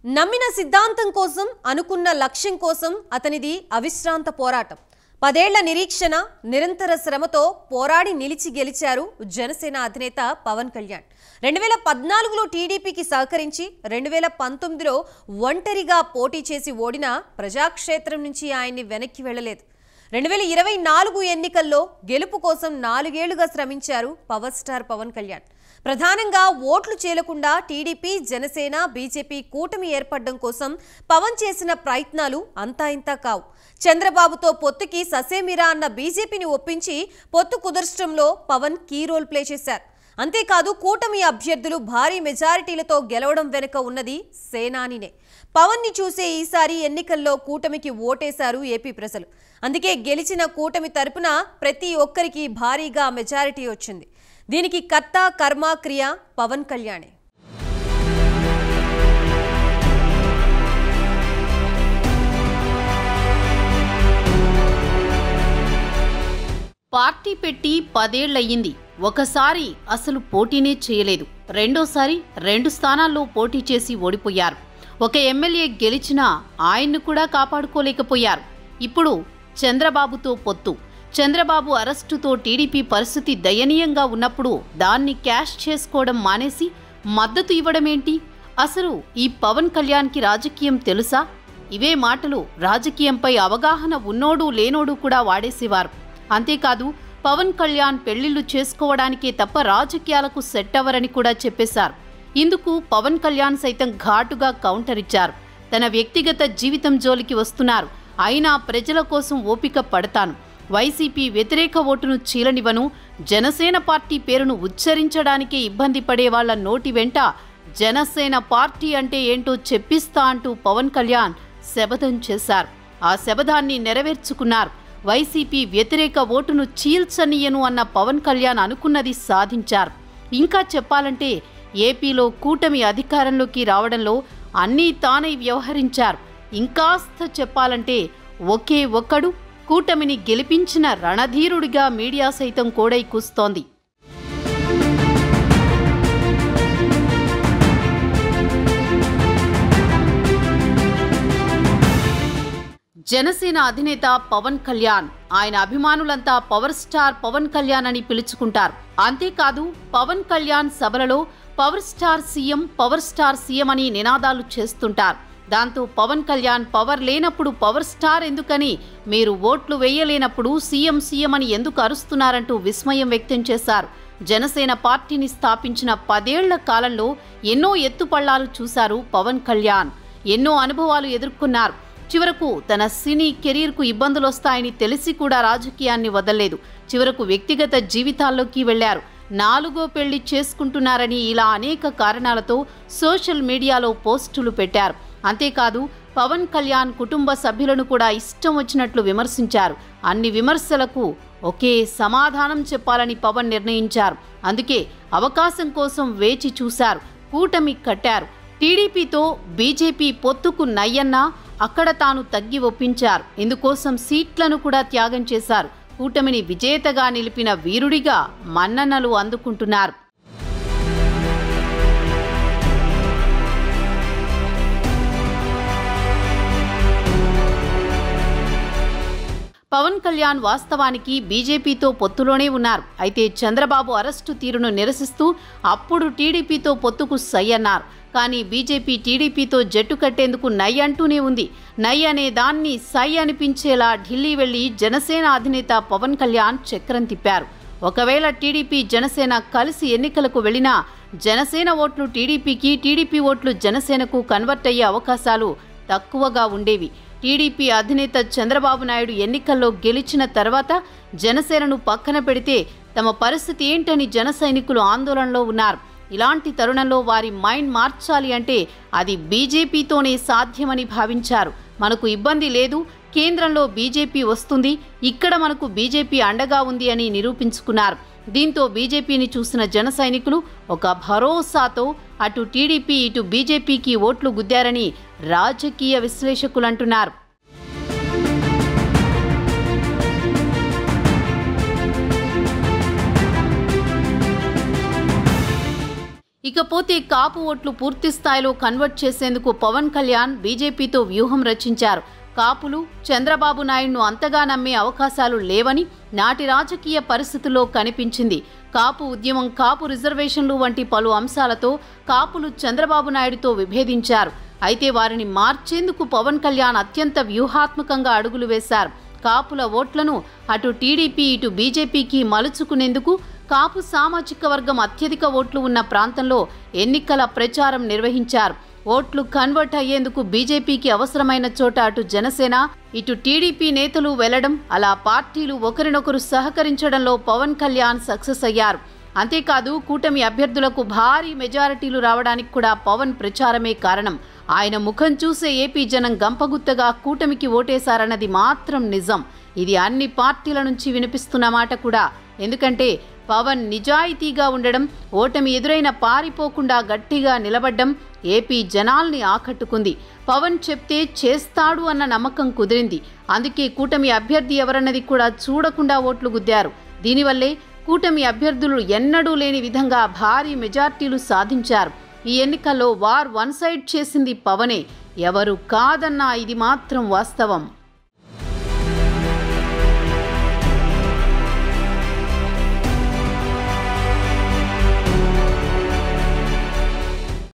నమ్మిన సిద్ధాంతం కోసం అనుకున్న లక్ష్యం కోసం అతనిది అవిశ్రాంత పోరాటం పదేళ్ల నిరీక్షణ నిరంతర శ్రమతో పోరాడి నిలిచి గెలిచారు జనసేన అధినేత పవన్ కళ్యాణ్ రెండు వేల పద్నాలుగులో టీడీపీకి సహకరించి రెండు వేల పంతొమ్మిదిలో ఒంటరిగా పోటీ చేసి ఓడిన ప్రజాక్షేత్రం నుంచి ఆయన్ని వెనక్కి వెళ్ళలేదు రెండు వేల ఇరవై నాలుగు ఎన్నికల్లో గెలుపు కోసం నాలుగేళ్లుగా శ్రమించారు పవర్ స్టార్ పవన్ కళ్యాణ్ ప్రధానంగా ఓట్లు చేలకుండా టీడీపీ జనసేన బీజేపీ కూటమి ఏర్పడడం కోసం పవన్ చేసిన ప్రయత్నాలు అంతా ఇంతా కావు చంద్రబాబుతో పొత్తుకి ససేమిరా అన్న బీజేపీని ఒప్పించి పొత్తు కుదర్చడంలో పవన్ కీ రోల్ ప్లే చేశారు అంతేకాదు కూటమి అభ్యర్థులు భారీ మెజారిటీలతో గెలవడం వెనుక ఉన్నది సేనానినే పవన్ ని చూసే ఈసారి ఎన్నికల్లో కూటమికి ఓటేశారు ఏపీ ప్రజలు అందుకే గెలిచిన కూటమి తరపున ప్రతి ఒక్కరికి భారీగా మెజారిటీ వచ్చింది దీనికి కర్త కర్మ క్రియ పవన్ కళ్యాణే పార్టీ పెట్టి పదేళ్లయ్యింది ఒకసారి అసలు పోటీనే చేయలేదు రెండోసారి రెండు స్థానాల్లో పోటీ చేసి ఓడిపోయారు ఒక ఎమ్మెల్యే గెలిచినా ఆయన్ను కూడా కాపాడుకోలేకపోయారు ఇప్పుడు చంద్రబాబుతో పొత్తు చంద్రబాబు అరెస్టుతో టీడీపీ పరిస్థితి దయనీయంగా ఉన్నప్పుడు దాన్ని క్యాష్ చేసుకోవడం మానేసి మద్దతు ఇవ్వడమేంటి అసలు ఈ పవన్ కళ్యాణ్కి రాజకీయం తెలుసా ఇవే మాటలు రాజకీయంపై అవగాహన ఉన్నోడు లేనోడు కూడా వాడేసేవారు అంతేకాదు పవన్ కళ్యాణ్ పెళ్లిళ్లు చేసుకోవడానికే తప్ప రాజకీయాలకు సెట్ అవ్వరని కూడా చెప్పేశారు ఇందుకు పవన్ కళ్యాణ్ సైతం ఘాటుగా కౌంటర్ ఇచ్చారు తన వ్యక్తిగత జీవితం జోలికి వస్తున్నారు అయినా ప్రజల కోసం ఓపిక పడతాను వైసీపీ వ్యతిరేక ఓటును చీలనివ్వను జనసేన పార్టీ పేరును ఉచ్చరించడానికే ఇబ్బంది పడే వాళ్ల నోటి వెంట జనసేన పార్టీ అంటే ఏంటో చెప్పిస్తా అంటూ పవన్ కళ్యాణ్ శపథం చేశారు ఆ శపథాన్ని నెరవేర్చుకున్నారు వైసీపీ వ్యతిరేక ఓటును చీల్చనీయను అన్న పవన్ కళ్యాణ్ అనుకున్నది సాధించారు ఇంకా చెప్పాలంటే ఏపీలో కూటమి అధికారంలోకి రావడంలో అన్నీ తానై వ్యవహరించారు ఇంకాస్త చెప్పాలంటే ఒకే ఒక్కడు కూటమిని గెలిపించిన రణధీరుడిగా మీడియా సైతం కోడై కూస్తోంది జనసేన అధినేత పవన్ కళ్యాణ్ ఆయన అభిమానులంతా పవర్ స్టార్ పవన్ కళ్యాణ్ అని పిలుచుకుంటారు అంతేకాదు పవన్ కళ్యాణ్ సభలలో power star CM power star CM అని నినాదాలు చేస్తుంటారు దాంతో పవన్ కళ్యాణ్ పవర్ లేనప్పుడు పవర్ స్టార్ ఎందుకని మీరు ఓట్లు వేయలేనప్పుడు సీఎం సీఎం అని ఎందుకు అరుస్తున్నారంటూ విస్మయం వ్యక్తం చేశారు జనసేన పార్టీని స్థాపించిన పదేళ్ల కాలంలో ఎన్నో ఎత్తుపళ్లాలు చూశారు పవన్ కళ్యాణ్ ఎన్నో అనుభవాలు ఎదుర్కొన్నారు చివరకు తన సినీ కెరీర్కు ఇబ్బందులు వస్తాయని తెలిసి కూడా రాజకీయాన్ని వదలలేదు చివరకు వ్యక్తిగత జీవితాల్లోకి వెళ్లారు నాలుగో పెళ్లి చేసుకుంటున్నారని ఇలా అనేక కారణాలతో సోషల్ మీడియాలో పోస్టులు పెట్టారు అంతేకాదు పవన్ కళ్యాణ్ కుటుంబ సభ్యులను కూడా ఇష్టం వచ్చినట్లు విమర్శించారు అన్ని విమర్శలకు ఒకే సమాధానం చెప్పాలని పవన్ నిర్ణయించారు అందుకే అవకాశం కోసం వేచి చూశారు కూటమి కట్టారు టీడీపీతో బీజేపీ పొత్తుకు నయ్యన్నా అక్కడ తాను తగ్గి ఒప్పించారు ఇందుకోసం సీట్లను కూడా త్యాగం చేశారు కూటమిని విజేతగా నిలిపిన వీరుడిగా మన్ననలు అందుకుంటున్నారు పవన్ కళ్యాణ్ వాస్తవానికి బీజేపీతో పొత్తులోనే ఉన్నారు అయితే చంద్రబాబు అరెస్టు తీరును నిరసిస్తూ అప్పుడు టీడీపీతో పొత్తుకు సై అన్నారు కానీ బీజేపీ టీడీపీతో జట్టు కట్టేందుకు నై అంటూనే ఉంది నై అనే దాన్ని సై అనిపించేలా ఢిల్లీ వెళ్లి జనసేన అధినేత పవన్ కళ్యాణ్ చక్రం తిప్పారు ఒకవేళ టీడీపీ జనసేన కలిసి ఎన్నికలకు వెళ్లినా జనసేన ఓట్లు టీడీపీకి టీడీపీ ఓట్లు జనసేనకు కన్వర్ట్ అయ్యే అవకాశాలు తక్కువగా ఉండేవి టీడీపీ అధినేత చంద్రబాబు నాయుడు ఎన్నికల్లో గెలిచిన తర్వాత జనసేనను పక్కన పెడితే తమ పరిస్థితి ఏంటని జన సైనికులు ఆందోళనలో ఉన్నారు ఇలాంటి తరుణంలో వారి మైండ్ మార్చాలి అంటే అది బీజేపీతోనే సాధ్యమని భావించారు మనకు ఇబ్బంది లేదు కేంద్రంలో బీజేపీ వస్తుంది ఇక్కడ మనకు బీజేపీ అండగా ఉంది అని నిరూపించుకున్నారు దీంతో బీజేపీని చూసిన జన సైనికులు ఒక భరోసాతో అటు టీడీపీ ఇటు బీజేపీకి ఓట్లు గుద్దారని రాజకీయ విశ్లేషకులు అంటున్నారు ఇకపోతే కాపు ఓట్లు పూర్తి స్థాయిలో కన్వర్ట్ చేసేందుకు పవన్ కళ్యాణ్ బీజేపీతో వ్యూహం రచించారు కాపులు చంద్రబాబు నాయుడును అంతగా నమ్మే అవకాశాలు లేవని నాటి రాజకీయ పరిస్థితుల్లో కనిపించింది కాపు ఉద్యమం కాపు రిజర్వేషన్లు వంటి పలు అంశాలతో కాపులు చంద్రబాబు నాయుడుతో విభేదించారు అయితే వారిని మార్చేందుకు పవన్ కళ్యాణ్ అత్యంత వ్యూహాత్మకంగా అడుగులు వేశారు కాపుల ఓట్లను అటు టీడీపీ ఇటు బీజేపీకి మలుచుకునేందుకు కాపు సామాజిక వర్గం అత్యధిక ఓట్లు ఉన్న ప్రాంతంలో ఎన్నికల ప్రచారం నిర్వహించారు ఓట్లు కన్వర్ట్ అయ్యేందుకు బీజేపీకి అవసరమైన చోట అటు జనసేన ఇటు టీడీపీ నేతలు వెళ్లడం అలా పార్టీలు ఒకరినొకరు సహకరించడంలో పవన్ కళ్యాణ్ సక్సెస్ అయ్యారు అంతేకాదు కూటమి అభ్యర్థులకు భారీ మెజారిటీలు రావడానికి కూడా పవన్ ప్రచారమే కారణం ఆయన ముఖం చూసే ఏపీ జనం గంపగుత్తగా కూటమికి ఓటేశారన్నది మాత్రం నిజం ఇది అన్ని పార్టీల నుంచి వినిపిస్తున్న మాట కూడా ఎందుకంటే పవన్ నిజాయితీగా ఉండడం ఓటమి ఎదురైన పారిపోకుండా గట్టిగా నిలబడ్డం ఏపీ జనాల్ని ఆకట్టుకుంది పవన్ చెప్తే చేస్తాడు అన్న నమ్మకం కుదిరింది అందుకే కూటమి అభ్యర్థి ఎవరన్నది కూడా చూడకుండా ఓట్లు గుద్దారు దీనివల్లే కూటమి అభ్యర్థులు ఎన్నడూ లేని విధంగా భారీ మెజార్టీలు సాధించారు ఈ ఎన్నికల్లో వార్ వన్ సైడ్ చేసింది పవనే ఎవరు కాదన్నా ఇది మాత్రం వాస్తవం